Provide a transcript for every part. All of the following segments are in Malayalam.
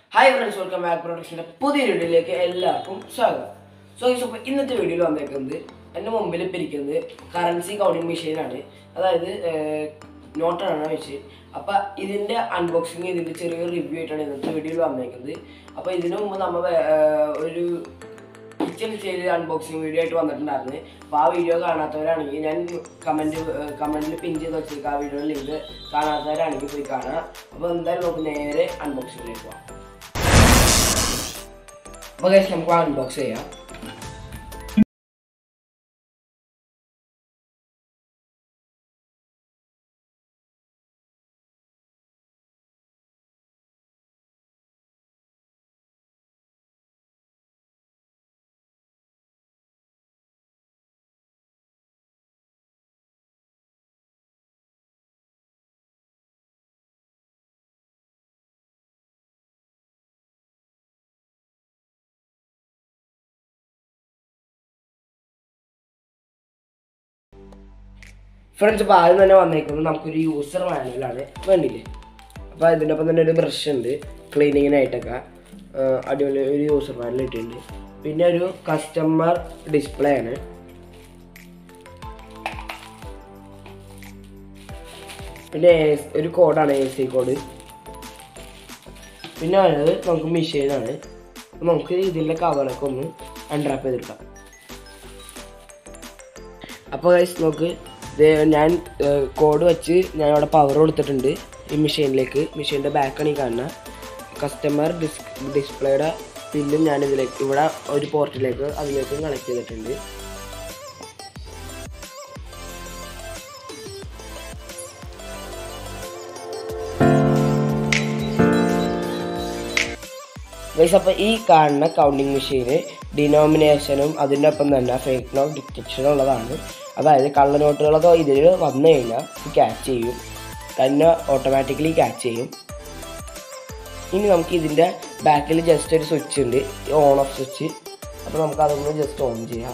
ഹായ് ഫ്രണ്ട്സ് വെൽക്കം ബാക്ക് പ്രൊഡക്ഷൻ്റെ പുതിയ വീഡിയോയിലേക്ക് എല്ലാവർക്കും സ്വാഗതം സോ ഗൈസ് അപ്പോൾ ഇന്നത്തെ വീഡിയോയിൽ വന്നേക്കുന്നത് എൻ്റെ മുമ്പിൽ ഇപ്പം ഇരിക്കുന്നത് കറൻസി കൗണ്ടിങ് മെഷീനാണ് അതായത് നോട്ടാണ് വെച്ച് അപ്പോൾ ഇതിൻ്റെ അൺബോക്സിങ് ഇതിൻ്റെ ചെറിയൊരു റിവ്യൂ ആയിട്ടാണ് ഇന്നത്തെ വീഡിയോയിൽ വന്നേക്കുന്നത് അപ്പോൾ ഇതിനു മുമ്പ് നമ്മൾ ഒരു കിച്ചൺ ചെയ്ത് അൺബോക്സിങ് വീഡിയോ ആയിട്ട് വന്നിട്ടുണ്ടായിരുന്നു അപ്പോൾ ആ വീഡിയോ കാണാത്തവരാണെങ്കിൽ ഞാൻ കമൻറ്റ് കമൻറ്റിൽ പിൻ ചെയ്ത് വെച്ചേക്കാം ആ വീഡിയോയുടെ ലിങ്ക് കാണാത്തവരാണെങ്കിൽ പോയി കാണാം അപ്പോൾ എന്തായാലും നമുക്ക് നേരെ അൺബോക്സിങ്ങിലേക്ക് പോകാം അപ്പോൾ guys, നമുക്ക് അൺബോക്സ് ചെയ്യാം ഫ്രണ്ട്സ് അപ്പോൾ ആദ്യം തന്നെ വന്നേക്കുന്നത് നമുക്കൊരു യൂസർ മാനുവലാണ് വേണ്ടില്ലേ അപ്പോൾ അതിൻ്റെ ഒപ്പം തന്നെ ഒരു ബ്രഷ് ഉണ്ട് ക്ലീനിങ്ങിനായിട്ടൊക്കെ ആ, അടിപൊളി ഒരു യൂസർ മാനുവൽ ഇട്ടിട്ടുണ്ട് പിന്നെ ഒരു കസ്റ്റമർ ഡിസ്പ്ലേ ആണ് പിന്നെ A- ഒരു കോഡാണ് എ സി കോഡ് പിന്നെ വരുന്നത് നമുക്ക് മെഷീനാണ് നമുക്ക് ഇതിൻ്റെ കവറൊക്കെ ഒന്ന് അൺറാപ്പ് ചെയ്തെടുക്കാം അപ്പോൾ ഗൈസ് നോക്ക് ഇത് ഞാൻ കോഡ് വെച്ച് ഞാൻ അവിടെ പവർ കൊടുത്തിട്ടുണ്ട് ഈ മെഷീനിലേക്ക് മെഷീൻ്റെ ബാക്കാണ് ഈ കാണുന്ന കസ്റ്റമർ ഡിസ് ഡിസ്പ്ലേയുടെ പിന്നും ഞാൻ ഇതിലേക്ക് ഇവിടെ ഒരു പോർട്ടിലേക്ക് അതിലേക്ക് കണക്ട് ചെയ്തിട്ടുണ്ട് ഗൈസ് അപ്പോൾ ഈ കാണുന്ന കൗണ്ടിങ് മെഷീന് ഡിനോമിനേഷനും അതിൻ്റെ ഒപ്പം തന്നെ ഫേക്ക് നോട്ട് ഡിറ്റക്ഷനും ഉള്ളതാണ് അതായത് കള്ളനോട്ടുകളൊക്കെ ഇതിൽ വന്നു കഴിഞ്ഞാൽ ക്യാച്ച് ചെയ്യും തന്നെ ഓട്ടോമാറ്റിക്കലി ക്യാച്ച് ചെയ്യും ഇനി നമുക്ക് ഇതിൻ്റെ ബാക്കിൽ ജസ്റ്റ് ഒരു സ്വിച്ച് ഉണ്ട് ഓൺ ഓഫ് സ്വിച്ച് അപ്പോൾ നമുക്ക് അതൊന്ന് ജസ്റ്റ് ഓൺ ചെയ്യാം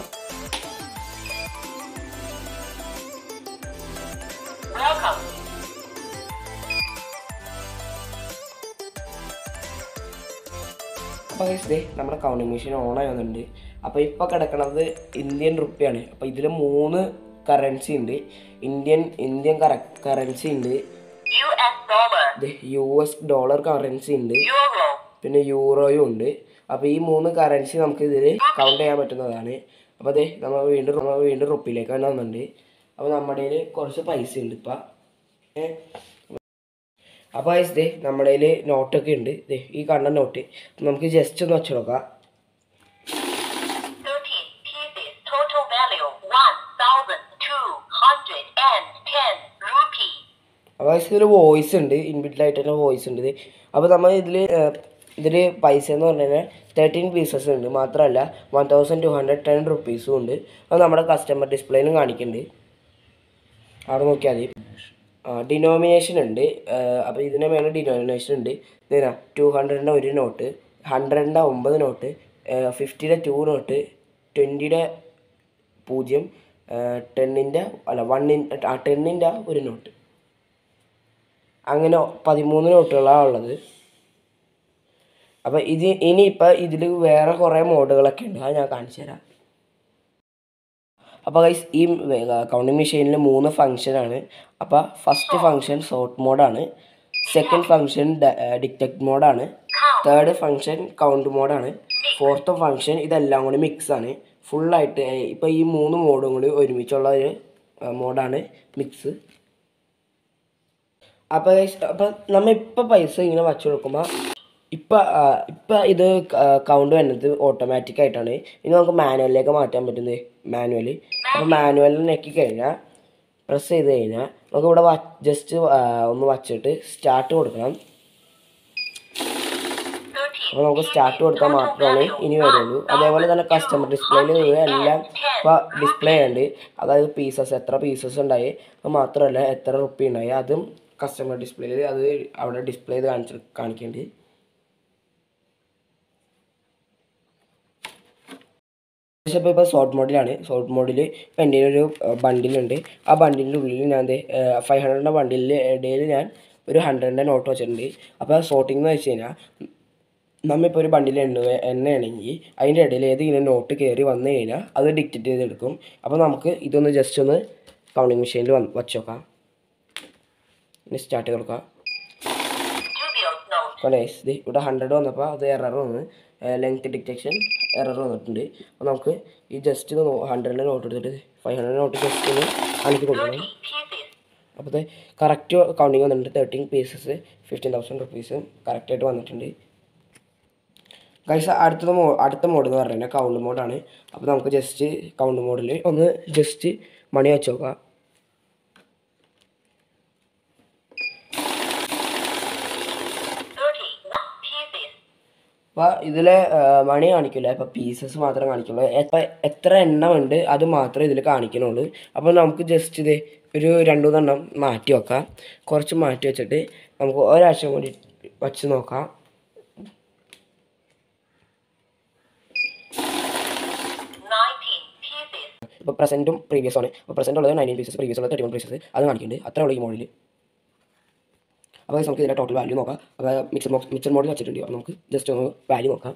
Welcome. അപ്പോൾ guys ദേ നമ്മുടെ കൗണ്ടിങ് മെഷീൻ ഓൺ ആയി വന്നിട്ടുണ്ട് അപ്പോൾ ഇപ്പോൾ കിടക്കുന്നത് ഇന്ത്യൻ റുപ്പിയാണ് അപ്പോൾ ഇതിൽ മൂന്ന് കറൻസി ഉണ്ട് ഇന്ത്യൻ ഇന്ത്യൻ കറൻസി ഉണ്ട് US dollar. U S dollar currency ഉണ്ട് Euro. പിന്നെ യൂറോയും ഉണ്ട് അപ്പോൾ ഈ മൂന്ന് കറൻസി നമുക്ക് ഇതിൽ കൗണ്ട് ചെയ്യാൻ പറ്റുന്നതാണ് അപ്പോൾ അതെ നമ്മൾ വീണ്ടും നമ്മൾ വീണ്ടും റുപ്പിയിലേക്ക് തന്നെ വന്നിട്ടുണ്ട് അപ്പോൾ നമ്മുടെ കയ്യിൽ കുറച്ച് പൈസ ഉണ്ട് ഇപ്പം ഏഹ് അപ്പോൾ ഐസ് ദേ നമ്മുടെ കയ്യിൽ നോട്ടൊക്കെ ഉണ്ട് ദേ ഈ കാണുന്ന നോട്ട് നമുക്ക് ജസ്റ്റ് ഒന്ന് വെച്ച് നോക്കാം 13 pieces. Total value 1,210 rupee. അപ്പോൾ ഐസ് ഇതിൽ വോയിസ് ഉണ്ട് ഇൻബിൽഡ് ആയിട്ട് തന്നെ വോയിസ് ഉണ്ട് ഇത് അപ്പോൾ നമ്മൾ ഇതിൽ ഇതിൽ പൈസ എന്ന് പറഞ്ഞു കഴിഞ്ഞാൽ തേർട്ടീൻ പീസസ് ഉണ്ട് മാത്രമല്ല one thousand two hundred ten റുപ്പീസും ഉണ്ട് അത് നമ്മുടെ കസ്റ്റമർ ഡിസ്പ്ലേയിലും കാണിക്കുന്നുണ്ട് അവിടെ നോക്കിയാൽ മതി ഡിനോമിനേഷൻ ഉണ്ട് അപ്പോൾ ഇതിൻ്റെ മേലെ ഡിനോമിനേഷൻ ഉണ്ട് ഇതിനാ ടു ഹൺഡ്രഡിൻ്റെ ഒരു നോട്ട് ഹൺഡ്രഡിൻ്റെ ഒമ്പത് നോട്ട് ഫിഫ്റ്റിയുടെ ടു നോട്ട് ട്വൻറ്റിയുടെ പൂജ്യം ടെന്നിൻ്റെ അല്ല വണ്ണിൻ ആ ടെന്നിൻ്റെ ഒരു നോട്ട് അങ്ങനെ പതിമൂന്ന് നോട്ടുകളാണ് ഉള്ളത് അപ്പോൾ ഇത് ഇനിയിപ്പോൾ ഇതിൽ വേറെ കുറേ മോഡുകളൊക്കെ ഉണ്ട് അത് ഞാൻ കാണിച്ചു തരാം അപ്പോൾ ഗൈസ് ഈ കൗണ്ടിങ് മെഷീനിൽ മൂന്ന് ഫങ്ഷനാണ് അപ്പോൾ ഫസ്റ്റ് ഫങ്ഷൻ സോർട്ട് മോഡാണ് സെക്കൻഡ് ഫങ്ഷൻ ഡിറ്റക്ട് മോഡാണ് തേർഡ് ഫങ്ഷൻ കൗണ്ട് മോഡാണ് ഫോർത്ത് ഫങ്ഷൻ ഇതെല്ലാം കൂടി മിക്സ് ആണ് ഫുള്ളായിട്ട് ഇപ്പോൾ ഈ മൂന്ന് മോഡും കൂടി ഒരുമിച്ചുള്ള ഒരു മോഡാണ് മിക്സ് അപ്പോൾ അപ്പോൾ നമ്മൾ ഇപ്പോൾ പൈസ ഇങ്ങനെ വച്ചു കൊടുക്കുമ്പോൾ ഇപ്പം ഇപ്പം ഇത് കൗണ്ട് വരുന്നത് ഓട്ടോമാറ്റിക് ആയിട്ടാണ് ഇനി നമുക്ക് മാനുവലിലേക്ക് മാറ്റാൻ പറ്റുന്നത് മാനുവൽ അപ്പോൾ മാനുവലിൽ ഞെക്കി കഴിഞ്ഞാൽ പ്രസ് ചെയ്ത് കഴിഞ്ഞാൽ നമുക്ക് ഇവിടെ ജസ്റ്റ് ഒന്ന് വച്ചിട്ട് സ്റ്റാർട്ട് കൊടുക്കണം 13 അപ്പോൾ നമുക്ക് സ്റ്റാർട്ട് കൊടുത്താൽ മാത്രമാണ് ഇനി വരുള്ളൂ അതേപോലെ തന്നെ കസ്റ്റമർ ഡിസ്പ്ലേയിൽ എല്ലാം ഇപ്പോൾ ഡിസ്പ്ലേ ഉണ്ട് അതായത് പീസസ് എത്ര പീസസ് ഉണ്ടായി അത് മാത്രമല്ല എത്ര റുപ്പി ഉണ്ടായി അതും കസ്റ്റമർ ഡിസ്പ്ലേയിൽ അത് അവിടെ ഡിസ്പ്ലേ ചെയ്ത് കാണിച്ച് കാണിക്കേണ്ടത് ഇപ്പോൾ ഇപ്പോൾ ഷോർട്ട് മോഡിലാണ് ഷോർട്ട് മോഡിൽ ഇപ്പം എൻ്റെ ഒരു ബണ്ടിലുണ്ട് ആ ബണ്ടിലിൻ്റെ ഉള്ളിൽ ഞാൻ ഫൈവ് ഹൺഡ്രഡിൻ്റെ ബണ്ടിലിൽ ഇടയിൽ ഞാൻ ഒരു ഹൺഡ്രഡിൻ്റെ നോട്ട് വെച്ചിട്ടുണ്ട് അപ്പോൾ ഷോർട്ടിംഗ് എന്ന് വെച്ച് കഴിഞ്ഞാൽ നമ്മളിപ്പോൾ ഒരു ബണ്ടിൽ എണ്ണ എണ്ണയാണെങ്കിൽ അതിൻ്റെ ഇടയിൽ ഏതെങ്കിലും നോട്ട് കയറി വന്നു കഴിഞ്ഞാൽ അത് ഡിക്റ്റേറ്റ് ചെയ്തെടുക്കും അപ്പോൾ നമുക്ക് ഇതൊന്ന് ജസ്റ്റ് ഒന്ന് കൗണ്ടിങ് മെഷീനിൽ വന്ന് വച്ച് നോക്കാം ഇനി സ്റ്റാർട്ട് ചെയ്ത് കൊടുക്കാം Dubious note. കണ്ടേ ഇത് ഇവിടെ ഹൺഡ്രഡ് വന്നപ്പോൾ അത് എറർ വന്ന് ലെങ്ത് ഡിറ്റക്ഷൻ എറർ വന്നിട്ടുണ്ട് അപ്പോൾ നമുക്ക് ഈ ജസ്റ്റ് ഒന്ന് ഹൺഡ്രഡിൻ്റെ നോട്ട് എടുത്തിട്ട് ഫൈവ് ഹൺഡ്രഡ് നോട്ട് ജസ്റ്റ് ഒന്ന് കാണിച്ച് കൊടുക്കണം 30 pieces. അപ്പോൾ ഇത് കറക്റ്റ് കൗണ്ടിങ് വന്നിട്ടുണ്ട് thirteen pieces fifteen thousand rupees കറക്റ്റായിട്ട് വന്നിട്ടുണ്ട് ഗൈസ് അടുത്തത് മോ അടുത്ത മോഡ് എന്ന് പറഞ്ഞാൽ കൗണ്ട് മോഡാണ് അപ്പോൾ നമുക്ക് ജസ്റ്റ് കൗണ്ട് മോഡിൽ ഒന്ന് ജസ്റ്റ് മണി വെച്ച് നോക്കാം 31 pieces. അപ്പോൾ ഇതിൽ മണി കാണിക്കില്ല ഇപ്പോൾ പീസസ് മാത്രം കാണിക്കുള്ളൂ എപ്പോൾ എത്ര എണ്ണം ഉണ്ട് അത് മാത്രമേ ഇതിൽ കാണിക്കണുള്ളൂ അപ്പോൾ നമുക്ക് ജസ്റ്റ് ഇത് ഒരു രണ്ട് മൂന്നെണ്ണം മാറ്റി വെക്കാം കുറച്ച് മാറ്റി വെച്ചിട്ട് നമുക്ക് ഒരാഴ്ച കൂടി വച്ച് നോക്കാം 19 pieces. ഇപ്പോൾ പ്രസൻറ്റും പ്രീവിയസ് ആണ് അപ്പോൾ പ്രസൻറ്റ് ഉള്ളത് നയൻറ്റീൻ പീസസ് പ്രീവിയസ് ഉള്ളത് തേർട്ടി വൺ പീസസ് അത് കാണിക്കുന്നുണ്ട് അത്ര ഉള്ളൂ ഈ മോഡിൽ അപ്പോൾ നമുക്ക് ഇതിൻ്റെ ടോട്ടൽ വാല്യൂ നോക്കാം അപ്പോൾ മിക്സർ ബോക്സ് മിക്സർ മോഡിൽ വെച്ചിട്ടുണ്ട് അപ്പോൾ നമുക്ക് ജസ്റ്റ് ഒന്ന് വാല്യൂ നോക്കാം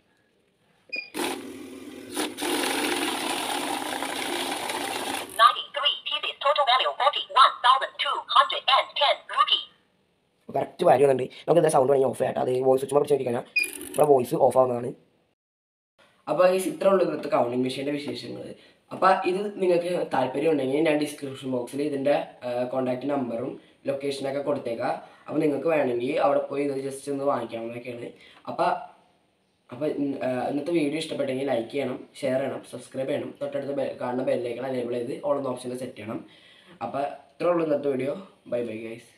Ninety-three pieces. Total value forty-one thousand two hundred and ten rupee. Correct value വന്നിട്ടുണ്ട് നമുക്ക് ഇതിൻ്റെ സൗണ്ട് വേണമെങ്കിൽ ഓഫ് ആയിട്ട് അത് വോയിസ് സ്വിച്ച് പിടിച്ച് കഴിഞ്ഞാൽ ഇവിടെ വോയിസ് ഓഫ് ആവുന്നതാണ് അപ്പോൾ ഈ ഇത്ര ഉള്ള ഇവിടുത്തെ കൗണ്ടിങ് മെഷീൻ്റെ വിശേഷങ്ങൾ അപ്പോൾ ഇത് നിങ്ങൾക്ക് താല്പര്യം ഉണ്ടെങ്കിൽ ഞാൻ ഡിസ്ക്രിപ്ഷൻ ബോക്സിൽ ഇതിൻ്റെ കോൺടാക്റ്റ് നമ്പറും ലൊക്കേഷനൊക്കെ കൊടുത്തേക്കാം അപ്പോൾ നിങ്ങൾക്ക് വേണമെങ്കിൽ അവിടെ പോയി ഇത് ജസ്റ്റ് ഒന്ന് വാങ്ങിക്കാവുന്നതൊക്കെയാണ് അപ്പോൾ അപ്പോൾ ഇന്ന്- ആ, ഇന്നത്തെ വീഡിയോ ഇഷ്ടപ്പെട്ടെങ്കിൽ ലൈക്ക് ചെയ്യണം ഷെയർ ചെയ്യണം സബ്സ്ക്രൈബ് ചെയ്യണം തൊട്ടടുത്ത് ബെ- കാണുന്ന ബെല്ലേക്കണം എനേബിൾ ചെയ്ത് ഓൾ ഓപ്ഷനിൽ സെറ്റ് ചെയ്യണം അപ്പോൾ ഇത്രേ ഉള്ളൂ ഇന്നത്തെ വീഡിയോ ബൈ ബൈ ഗൈസ്